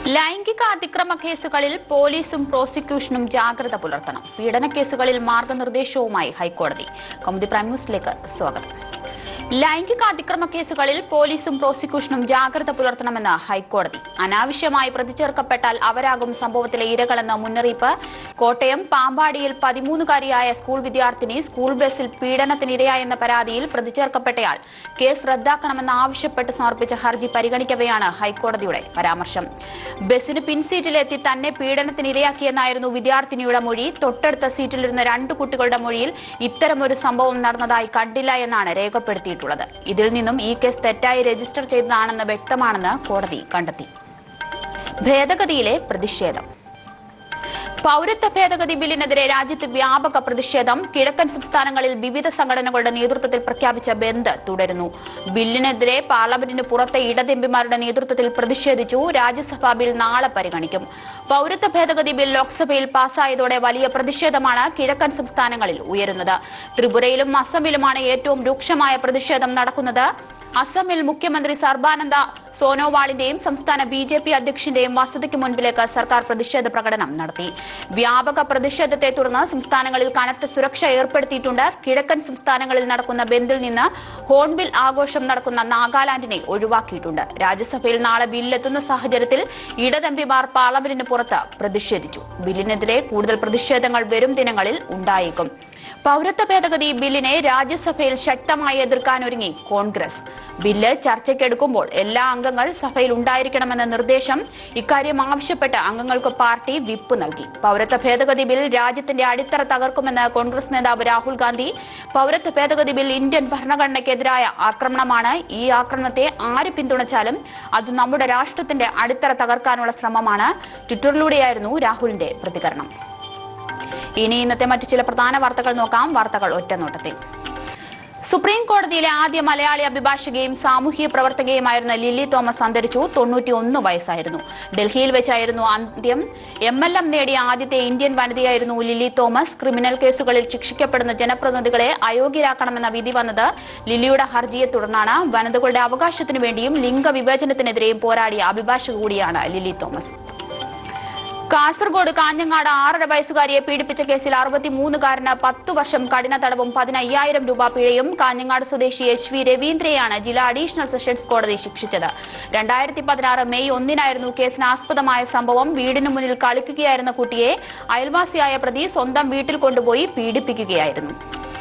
ലൈംഗിക അതിക്രമ കേസുകളിൽ പോലീസും പ്രോസിക്യൂഷനും ജാഗ്രത പുലർത്തണം പീഡന കേസുകളിൽ മാർഗനിർദ്ദേശവുമായി ഹൈക്കോടതി കൗമുദി പ്രൈം ന്യൂസിലേക്ക് സ്വാഗതം ലൈംഗിക അതിക്രമ കേസുകളിൽ പോലീസും പ്രോസിക്യൂഷനും ജാഗ്രത പുലർത്തണമെന്ന് ഹൈക്കോടതി അനാവശ്യമായി പ്രതിചേർക്കപ്പെട്ടാൽ അവരാകും സംഭവത്തിലെ ഇരകളെന്ന മുന്നറിയിപ്പ് കോട്ടയം പാമ്പാടിയിൽ പതിമൂന്നുകാരിയായ സ്കൂൾ വിദ്യാർത്ഥിനി സ്കൂൾ ബസ്സിൽ പീഡനത്തിനിരയായെന്ന പരാതിയിൽ പ്രതിചേർക്കപ്പെട്ടയാൾ കേസ് റദ്ദാക്കണമെന്ന് ആവശ്യപ്പെട്ട് സമർപ്പിച്ച ഹർജി പരിഗണിക്കവെയാണ് ഹൈക്കോടതിയുടെ പരാമർശം ബസ്സിന് പിൻസീറ്റിലെത്തി തന്നെ പീഡനത്തിനിരയാക്കിയെന്നായിരുന്നു വിദ്യാർത്ഥിനിയുടെ മൊഴി തൊട്ടടുത്ത സീറ്റിലിരുന്ന രണ്ട് കുട്ടികളുടെ മൊഴിയിൽ ഇത്തരമൊരു സംഭവം നടന്നതായി കണ്ടില്ല എന്നാണ് രേഖപ്പെടുത്തിയിട്ടുള്ളത് ഇതിൽ നിന്നും ഈ കേസ് തെറ്റായി രജിസ്റ്റർ ചെയ്തതാണെന്ന് വ്യക്തമാണെന്ന് കോടതി കണ്ടെത്തി ഭേദഗതിയിലെ പ്രതിഷേധം പൌരത്വ ഭേദഗതി ബില്ലിനെതിരെ രാജ്യത്ത് വ്യാപക പ്രതിഷേധം കിഴക്കൻ സംസ്ഥാനങ്ങളിൽ വിവിധ സംഘടനകളുടെ നേതൃത്വത്തിൽ പ്രഖ്യാപിച്ച ബന്ദ് തുടരുന്നു ബില്ലിനെതിരെ പാർലമെന്റിന് പുറത്തെ ഇടത് എംപിമാരുടെ നേതൃത്വത്തിൽ പ്രതിഷേധിച്ചു രാജ്യസഭാ ബിൽ നാളെ പരിഗണിക്കും പൌരത്വ ഭേദഗതി ബിൽ ലോക്സഭയിൽ പാസ്സായതോടെ വലിയ പ്രതിഷേധമാണ് കിഴക്കൻ സംസ്ഥാനങ്ങളിൽ ഉയരുന്നത് ത്രിപുരയിലും അസമിലുമാണ് ഏറ്റവും രൂക്ഷമായ പ്രതിഷേധം നടക്കുന്നത് അസമിൽ മുഖ്യമന്ത്രി സർബാനന്ദ സോനോവാളിന്റെയും സംസ്ഥാന ബി ജെ പി അധ്യക്ഷന്റെയും വസതിക്ക് മുൻപിലേക്ക് സർക്കാർ പ്രതിഷേധ പ്രകടനം നടത്തി വ്യാപക പ്രതിഷേധത്തെ തുടർന്ന് സംസ്ഥാനങ്ങളിൽ കനത്ത സുരക്ഷ ഏർപ്പെടുത്തിയിട്ടുണ്ട് കിഴക്കൻ സംസ്ഥാനങ്ങളിൽ നടക്കുന്ന ബന്ദിൽ നിന്ന് ഹോൺബിൽ ആഘോഷം നടക്കുന്ന നാഗാലാൻഡിനെ ഒഴിവാക്കിയിട്ടുണ്ട് രാജ്യസഭയിൽ നാളെ ബില്ലെത്തുന്ന സാഹചര്യത്തിൽ ഇടതെംപിമാർ പാർലമെന്റിന് പുറത്ത് പ്രതിഷേധിച്ചു ബില്ലിനെതിരെ കൂടുതൽ പ്രതിഷേധങ്ങൾ വരും ദിനങ്ങളിൽ ഉണ്ടായേക്കും പൌരത്വ ഭേദഗതി ബില്ലിനെ രാജ്യസഭയിൽ ശക്തമായി എതിർക്കാനൊരുങ്ങി കോൺഗ്രസ് ബില്ല് ചർച്ചയ്ക്കെടുക്കുമ്പോൾ എല്ലാ അംഗങ്ങൾ സഭയിൽ ഉണ്ടായിരിക്കണമെന്ന നിർദ്ദേശം ഇക്കാര്യം ആവശ്യപ്പെട്ട് അംഗങ്ങൾക്ക് പാർട്ടി വിപ്പ് നൽകി പൌരത്വ ഭേദഗതി ബിൽ രാജ്യത്തിന്റെ അടിത്തറ തകർക്കുമെന്ന് കോൺഗ്രസ് നേതാവ് രാഹുൽ ഗാന്ധി പൌരത്വ ഭേദഗതി ബിൽ ഇന്ത്യൻ ഭരണഘടനയ്ക്കെതിരായ ആക്രമണമാണ് ഈ ആക്രമണത്തെ ആര് പിന്തുണച്ചാലും അത് നമ്മുടെ രാഷ്ട്രത്തിന്റെ അടിത്തറ തകർക്കാനുള്ള ശ്രമമാണ് ട്വിറ്ററിലൂടെയായിരുന്നു രാഹുലിന്റെ പ്രതികരണം ഇനി ഇന്നത്തെ മറ്റു ചില പ്രധാന വാർത്തകൾ നോക്കാം വാർത്തകൾ ഒറ്റനോട്ടത്തിൽ സുപ്രീം കോടതിയിലെ ആദ്യ മലയാളി അഭിഭാഷകയും സാമൂഹിക പ്രവർത്തകയുമായിരുന്ന ലില്ലി തോമസ് അന്തരിച്ചു തൊണ്ണൂറ്റിയൊന്ന് വയസ്സായിരുന്നു ഡൽഹിയിൽ വെച്ചായിരുന്നു അന്ത്യം എം എൽ എം നേടിയ ആദ്യത്തെ ഇന്ത്യൻ വനിതയായിരുന്നു ലില്ലി തോമസ് ക്രിമിനൽ കേസുകളിൽ ശിക്ഷിക്കപ്പെടുന്ന ജനപ്രതിനിധികളെ അയോഗ്യരാക്കണമെന്ന വിധി വന്നത് ലില്ലിയുടെ ഹർജിയെ തുടർന്നാണ് വനിതകളുടെ അവകാശത്തിനു വേണ്ടിയും ലിംഗവിവേചനത്തിനെതിരെയും പോരാടിയ അഭിഭാഷക കൂടിയാണ് ലില്ലി തോമസ് കാസർഗോഡ് കാഞ്ഞങ്ങാട് ആറര വയസ്സുകാരിയെ പീഡിപ്പിച്ച കേസിൽ അറുപത്തിമൂന്നുകാരന് പത്തു വർഷം കഠിന തടവും പതിനയ്യായിരം രൂപ പിഴയും കാഞ്ഞങ്ങാട് സ്വദേശി എച്ച് വി രവീന്ദ്രയെയാണ് ജില്ലാ അഡീഷണൽ സെഷൻസ് കോടതി ശിക്ഷിച്ചത് രണ്ടായിരത്തി പതിനാറ് മെയ് ഒന്നിനായിരുന്നു കേസിന് ആസ്പദമായ സംഭവം വീടിന് മുന്നിൽ കളിക്കുകയായിരുന്ന കുട്ടിയെ അയൽവാസിയായ പ്രതി സ്വന്തം വീട്ടിൽ കൊണ്ടുപോയി പീഡിപ്പിക്കുകയായിരുന്നു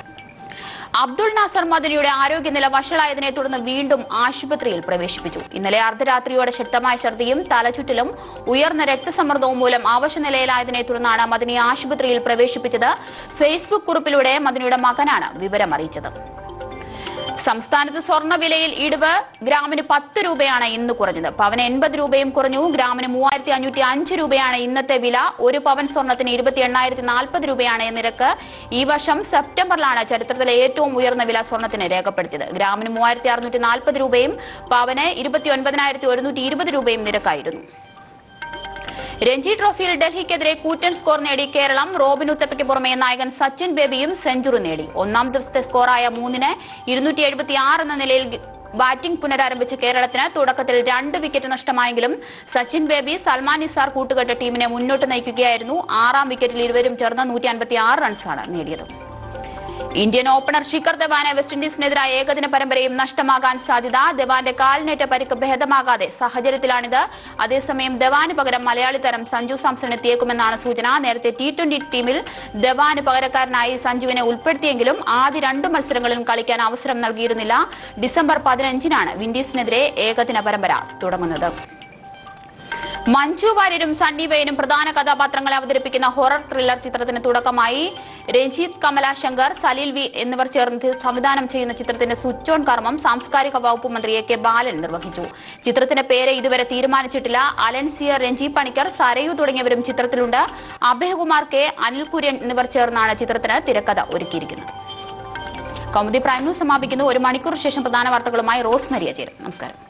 അബ്ദുൾ നാസർ മദനിയുടെ ആരോഗ്യനില വഷളായതിനെ തുടർന്ന് വീണ്ടും ആശുപത്രിയിൽ പ്രവേശിപ്പിച്ചു ഇന്നലെ അർദ്ധരാത്രിയോടെ ശക്തമായ ഛർദിയും തലചുറ്റലും ഉയർന്ന രക്തസമ്മർദ്ദവും മൂലം അവശനിലയിലായതിനെ തുടർന്നാണ് മദനിയെ ആശുപത്രിയിൽ പ്രവേശിപ്പിച്ചത് ഫേസ്ബുക്ക് കുറിപ്പിലൂടെ മദനിയുടെ മകനാണ് വിവരം അറിയിച്ചത് സംസ്ഥാനത്ത് സ്വർണ്ണവിലയിൽ ഇടിവ് ഗ്രാമിന് പത്ത് രൂപയാണ് ഇന്ന് കുറഞ്ഞത് പവന് എൺപത് രൂപയും കുറഞ്ഞു ഗ്രാമിന് മൂവായിരത്തി അഞ്ഞൂറ്റി അഞ്ച് രൂപയാണ് ഇന്നത്തെ വില ഒരു പവൻ സ്വർണ്ണത്തിന് ഇരുപത്തി എണ്ണായിരത്തി നാൽപ്പത് രൂപയാണ് നിരക്ക് ഈ വർഷം സെപ്റ്റംബറിലാണ് ചരിത്രത്തിലെ ഏറ്റവും ഉയർന്ന വില സ്വർണ്ണത്തിന് രേഖപ്പെടുത്തിയത് ഗ്രാമിന് മൂവായിരത്തി അറുന്നൂറ്റി നാൽപ്പത് രൂപയും പവന് ഇരുപത്തി ഒൻപതിനായിരത്തി ഒരുന്നൂറ്റി ഇരുപത് രൂപയും നിരക്കായിരുന്നു രഞ്ജി ട്രോഫിയിൽ ഡൽഹിക്കെതിരെ കൂറ്റൻ സ്കോർ നേടി കേരളം റോബിൻ ഉത്തപ്പയ്ക്ക് പുറമെ നായകൻ സച്ചിൻ ബേബിയും സെഞ്ചുറി നേടി ഒന്നാം ദിവസത്തെ സ്കോറായ മൂന്നിന് ഇരുന്നൂറ്റി എഴുപത്തിയാറ് എന്ന നിലയിൽ ബാറ്റിംഗ് പുനരാരംഭിച്ച കേരളത്തിന് തുടക്കത്തിൽ രണ്ട് വിക്കറ്റ് നഷ്ടമായെങ്കിലും സച്ചിൻ ബേബി സൽമാൻ നിസാർ കൂട്ടുകെട്ട ടീമിനെ മുന്നോട്ട് നയിക്കുകയായിരുന്നു ആറാം വിക്കറ്റിൽ ഇരുവരും ചേർന്ന് നൂറ്റി അൻപത്തിയാറ് റൺസാണ് നേടിയത് ഇന്ത്യൻ ഓപ്പണർ ശിഖർ ധവാന് വെസ്റ്റ് ഇൻഡീസിനെതിരായ ഏകദിന പരമ്പരയും നഷ്ടമാകാൻ സാധ്യത ധവാന്റെ കാലിനേറ്റ പരിക്ക് ഭേദമാകാതെ സാഹചര്യത്തിലാണിത് അതേസമയം ധവാന് പകരം മലയാളി താരം സഞ്ജു സാംസൺ എത്തിയേക്കുമെന്നാണ് സൂചന നേരത്തെ ടി ട്വന്റി ടീമിൽ ധവാന് പകരക്കാരനായി സഞ്ജുവിനെ ഉൾപ്പെടുത്തിയെങ്കിലും ആദ്യ രണ്ട് മത്സരങ്ങളിലും കളിക്കാൻ അവസരം നൽകിയിരുന്നില്ല ഡിസംബർ പതിനഞ്ചിനാണ് വിൻഡീസിനെതിരെ ഏകദിന പരമ്പര തുടങ്ങുന്നത് മഞ്ജു വാര്യരും സണ്ണി വെയിനും പ്രധാന കഥാപാത്രങ്ങളെ അവതരിപ്പിക്കുന്ന ഹൊറർ ത്രില്ലർ ചിത്രത്തിന് തുടക്കമായി രഞ്ജിത്ത് കമലാശങ്കർ സലീൽ വി എന്നിവർ ചേർന്ന് സംവിധാനം ചെയ്യുന്ന ചിത്രത്തിന്റെ സ്വിച്ച് ഓൺ കർമ്മം സാംസ്കാരിക വകുപ്പ് മന്ത്രി എ കെ ബാലൻ നിർവഹിച്ചു ചിത്രത്തിന്റെ പേര് ഇതുവരെ തീരുമാനിച്ചിട്ടില്ല അലൻസിയർ രഞ്ജി പണിക്കർ സരയു തുടങ്ങിയവരും ചിത്രത്തിലുണ്ട് അഭയകുമാർ കെ അനിൽ കുര്യൻ എന്നിവർ ചേർന്നാണ് ചിത്രത്തിന് തിരക്കഥ ഒരുക്കിയിരിക്കുന്നത് കൗമുദി പ്രൈം ന്യൂസ് സമാപിക്കുന്നു ഒരു മണിക്കൂർ ശേഷം പ്രധാന വാർത്തകളുമായി റോസ് മരിയ ചേരും നമസ്കാരം